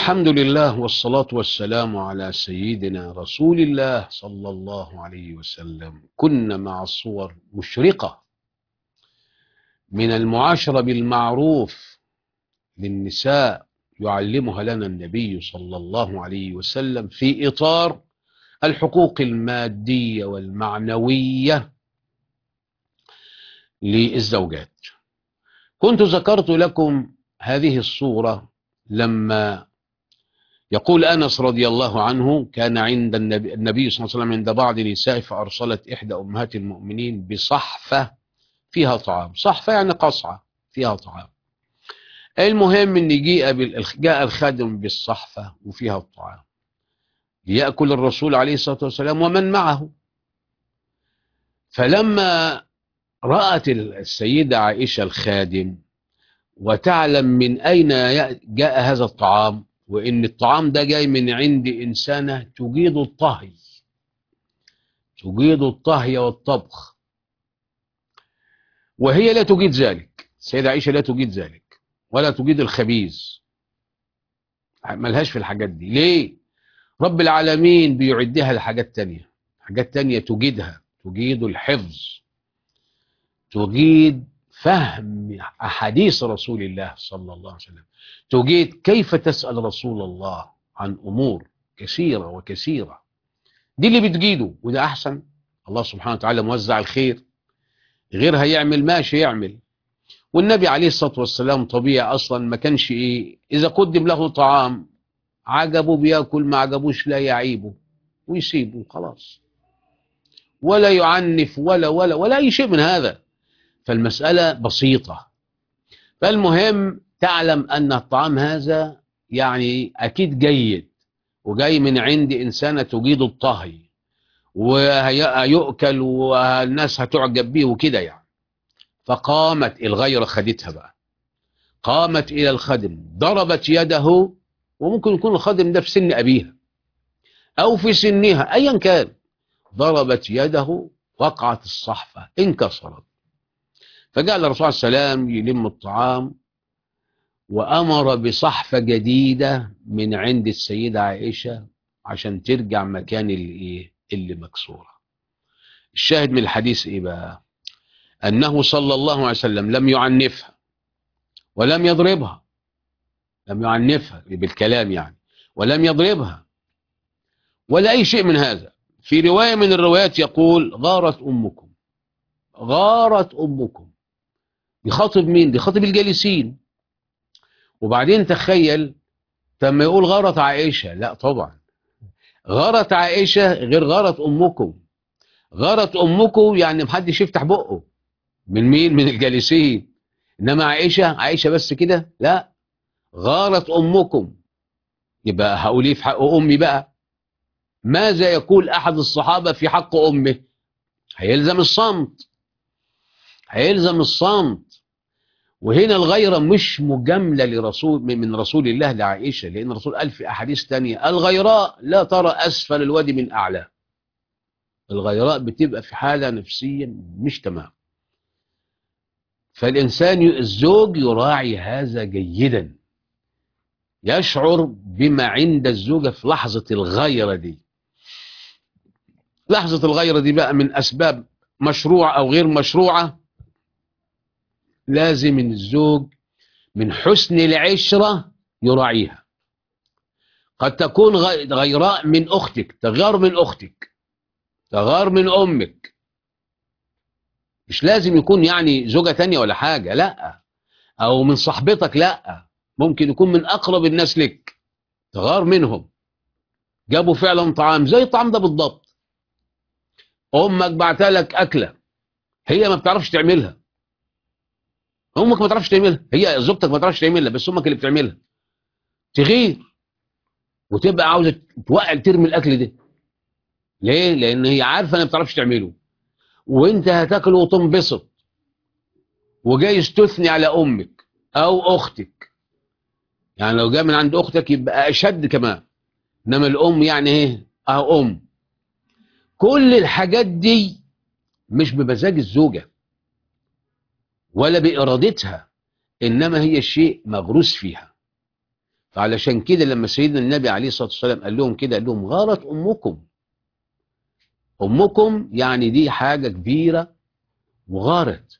الحمد لله والصلاة والسلام على سيدنا رسول الله صلى الله عليه وسلم كنا مع الصور مشرقة من المعاشرة بالمعروف للنساء يعلمها لنا النبي صلى الله عليه وسلم في إطار الحقوق المادية والمعنوية للزوجات كنت ذكرت لكم هذه الصورة لما يقول أنس رضي الله عنه كان عند النبي, النبي صلى الله عليه وسلم عند بعض نساء فأرسلت إحدى أمهات المؤمنين بصحفة فيها طعام صحفة يعني قصعة فيها طعام المهم ان جاء جاء الخادم بالصحفة وفيها الطعام ليأكل الرسول عليه الصلاة والسلام ومن معه فلما رأت السيدة عائشة الخادم وتعلم من أين جاء هذا الطعام وإن الطعام ده جاي من عند إنسانة تجيد الطهي تجيد الطهي والطبخ وهي لا تجيد ذلك السيدة عائشة لا تجيد ذلك ولا تجيد الخبيز ملهاش في الحاجات دي ليه رب العالمين بيعدها لحاجات تانية حاجات تانية تجيدها تجيد الحفظ تجيد فهم أحاديث رسول الله صلى الله عليه وسلم تجيد كيف تسأل رسول الله عن أمور كثيرة وكثيرة دي اللي بتجيده وده أحسن الله سبحانه وتعالى موزع الخير غيرها يعمل ماشي يعمل والنبي عليه الصلاة والسلام طبيعي أصلا ما كانش إيه إذا قدم له طعام عجبه بياكل ما عجبوش لا يعيبه ويسيبه خلاص ولا يعنف ولا ولا ولا أي شيء من هذا فالمسألة بسيطة فالمهم تعلم أن الطعام هذا يعني أكيد جيد وجاي من عند إنسانة تجيد الطهي ويؤكل والناس هتعجب به وكده يعني فقامت الغيرة خدتها بقى قامت إلى الخدم ضربت يده وممكن يكون الخادم ده في سن أبيها أو في سنها أيا كان ضربت يده وقعت الصحفة انكسرت فجعل الرسول صلى الله عليه وسلم يلم الطعام وأمر بصحفة جديدة من عند السيدة عائشة عشان ترجع مكان اللي إيه اللي مكسورة الشاهد من الحديث إيه بقى أنه صلى الله عليه وسلم لم يعنفها ولم يضربها لم يعنفها بالكلام يعني ولم يضربها ولا أي شيء من هذا في رواية من الروايات يقول غارت أمكم غارت أمكم بيخاطب مين بيخاطب الجالسين وبعدين تخيل لما يقول غارت عائشة لا طبعا غارت عائشة غير غارت أمكم غارت أمكم يعني محدش يفتح بقه من مين من الجالسين إنما عائشة عائشة بس كده لا غارت أمكم يبقى هقول ايه في حق أمي بقى ماذا يقول أحد الصحابة في حق أمه هيلزم الصمت هيلزم الصمت وهنا الغيرة مش مجاملة لرسول من رسول الله لعائشة لأن الرسول قال في أحاديث تانية الغيراء لا ترى أسفل الوادي من أعلى الغيراء بتبقى في حالة نفسية مش تمام فالإنسان الزوج يراعي هذا جيدا يشعر بما عند الزوجة في لحظة الغيرة دي لحظة الغيرة دي بقى من أسباب مشروعة أو غير مشروعة لازم الزوج من حسن العشرة يراعيها قد تكون غيراء من أختك تغار من أختك تغار من أمك مش لازم يكون يعني زوجة تانية ولا حاجة لا أو من صاحبتك لا ممكن يكون من أقرب الناس لك تغار منهم جابوا فعلا طعام زي الطعام ده بالضبط أمك بعتها لك أكلة هي ما بتعرفش تعملها امك ما تعرفش تعملها هي زوجتك ما تعرفش تعملها بس امك اللي بتعملها تغير وتبقى عاوزه توقع ترمي الاكل ده ليه لان هي عارفه انها ما بتعرفش تعمله وانت هتاكله وتنبسط وجايز تثني على امك او اختك يعني لو جاء من عند اختك يبقى اشد كمان انما الام يعني ايه اه ام كل الحاجات دي مش بمزاج الزوجه ولا بإرادتها إنما هي شيء مغروس فيها فعلشان كده لما سيدنا النبي عليه الصلاة والسلام قال لهم كده قال لهم غارت أمكم أمكم يعني دي حاجة كبيرة وغارت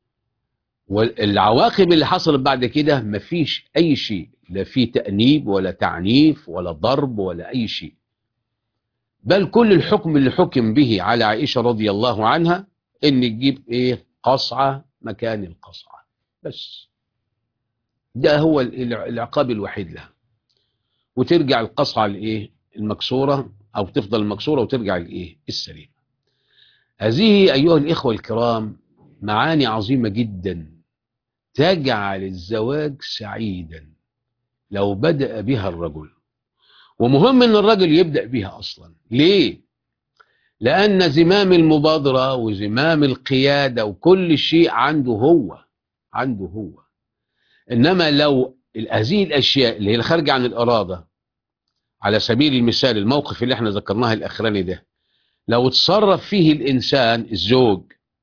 والعواقب اللي حصلت بعد كده مفيش أي شيء لا في تأنيب ولا تعنيف ولا ضرب ولا أي شيء بل كل الحكم اللي حكم به على عائشة رضي الله عنها إن تجيب إيه قصعة مكان القصعة بس ده هو العقاب الوحيد لها وترجع القصعة الإيه المكسورة أو تفضل المكسورة وترجع الإيه السليمة هذه أيها الإخوة الكرام معاني عظيمة جدا تجعل الزواج سعيدا لو بدأ بها الرجل ومهم ان الرجل يبدأ بها اصلا ليه لان زمام المبادرة وزمام القيادة وكل شيء عنده هو عنده هو انما لو هذه الاشياء اللي هي خارجة عن الارادة على سبيل المثال الموقف اللي احنا ذكرناه الاخراني ده لو تصرف فيه الانسان الزوج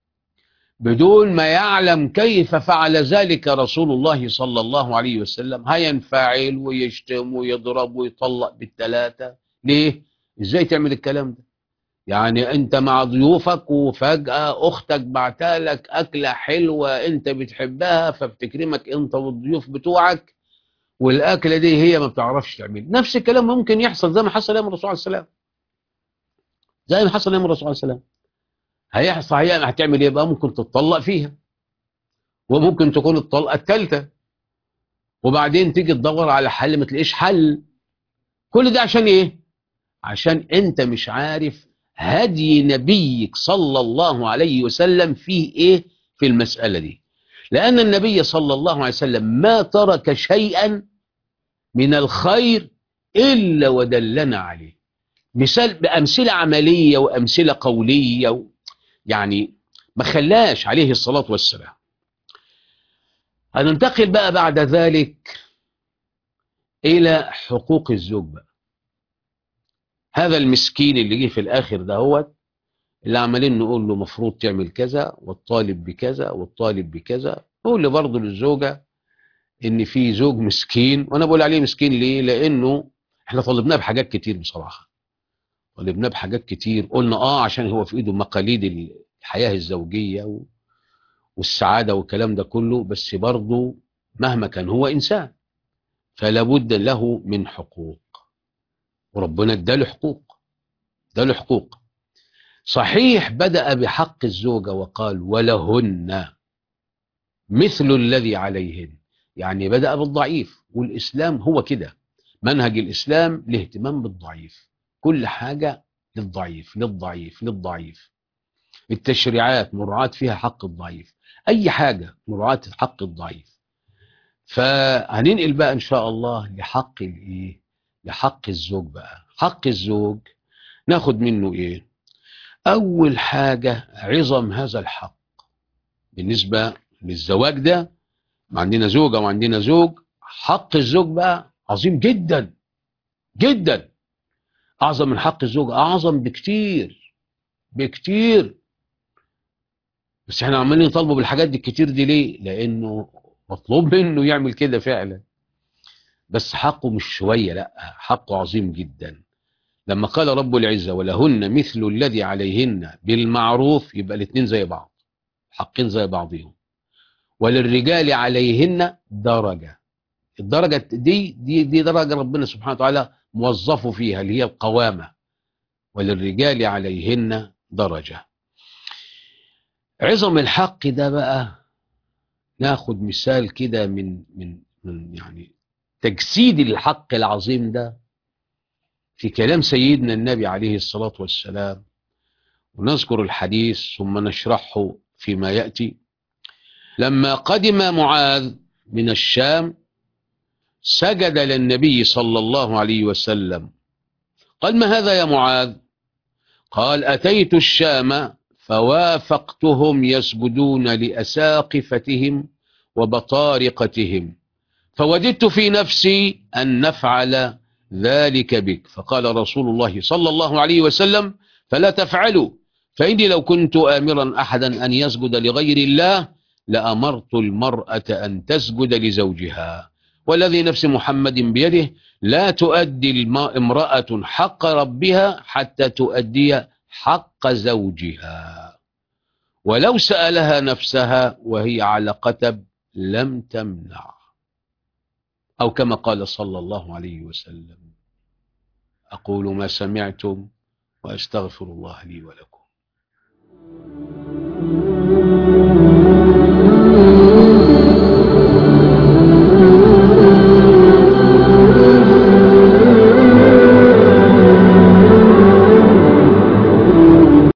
بدون ما يعلم كيف فعل ذلك رسول الله صلى الله عليه وسلم هينفعل ويشتم ويضرب ويطلق بالثلاثة ليه؟ ازاي تعمل الكلام ده؟ يعني انت مع ضيوفك وفجأة اختك بعتالك اكلة حلوة انت بتحبها فبتكرمك انت والضيوف بتوعك والاكلة دي هي ما بتعرفش تعمل نفس الكلام ممكن يحصل زي ما حصل ايام الرسول عليه السلام زي ما حصل ايام الرسول عليه السلام هيحصل هي هتعمل ايه بقى ممكن تتطلق فيها وممكن تكون الطلقه الثالثه وبعدين تيجي تدور على حل ما تلاقيش حل كل ده عشان ايه عشان انت مش عارف هدي نبيك صلى الله عليه وسلم فيه ايه في المسألة دي لأن النبي صلى الله عليه وسلم ما ترك شيئا من الخير إلا ودلنا عليه مثال بأمثلة عملية وأمثلة قولية و... يعني ما خلاش عليه الصلاة والسلام هننتقل بقى بعد ذلك إلى حقوق الزوج بقى هذا المسكين اللي جه في الآخر ده هو اللي عمالين نقول له مفروض تعمل كذا والطالب بكذا والطالب بكذا نقول له برضه للزوجة إن في زوج مسكين وأنا بقول عليه مسكين ليه؟ لأنه إحنا طالبناه بحاجات كتير بصراحة طالبناه بحاجات كتير قلنا اه عشان هو في ايده مقاليد الحياة الزوجية و... والسعادة والكلام ده كله بس برضه مهما كان هو إنسان فلا بد له من حقوق وربنا اداله حقوق اداله حقوق صحيح بدأ بحق الزوجة وقال ولهن مثل الذي عليهن يعني بدأ بالضعيف والإسلام هو كده منهج الإسلام الاهتمام بالضعيف كل حاجة للضعيف للضعيف للضعيف التشريعات مراعاة فيها حق الضعيف أي حاجة مراعاة حق الضعيف فهننقل بقى إن شاء الله لحق الإيه لحق الزوج بقى حق الزوج ناخد منه إيه أول حاجة عظم هذا الحق بالنسبة للزواج ده ما عندنا زوجة وعندنا زوج حق الزوج بقى عظيم جدا جدا أعظم من حق الزوج أعظم بكتير بكتير بس احنا عمالين نطالبه بالحاجات دي الكتير دي ليه لأنه مطلوب منه يعمل كده فعلا بس حقه مش شوية لا حقه عظيم جدا لما قال رب العزة ولهن مثل الذي عليهن بالمعروف يبقى الاثنين زي بعض حقين زي بعضهم وللرجال عليهن درجة الدرجة دي دي دي درجة ربنا سبحانه وتعالى موظفه فيها اللي هي القوامة وللرجال عليهن درجة عظم الحق ده بقى ناخد مثال كده من من من يعني تجسيد الحق العظيم ده في كلام سيدنا النبي عليه الصلاة والسلام ونذكر الحديث ثم نشرحه فيما يأتي لما قدم معاذ من الشام سجد للنبي صلى الله عليه وسلم قال ما هذا يا معاذ قال أتيت الشام فوافقتهم يسجدون لأساقفتهم وبطارقتهم فوجدت في نفسي أن نفعل ذلك بك فقال رسول الله صلى الله عليه وسلم فلا تفعلوا فإني لو كنت آمرا أحدا أن يسجد لغير الله لأمرت المرأة أن تسجد لزوجها والذي نفس محمد بيده لا تؤدي الم- امرأة حق ربها حتى تؤدي حق زوجها ولو سألها نفسها وهي على قتب لم تمنع أو كما قال صلى الله عليه وسلم أقول ما سمعتم وأستغفر الله لي ولكم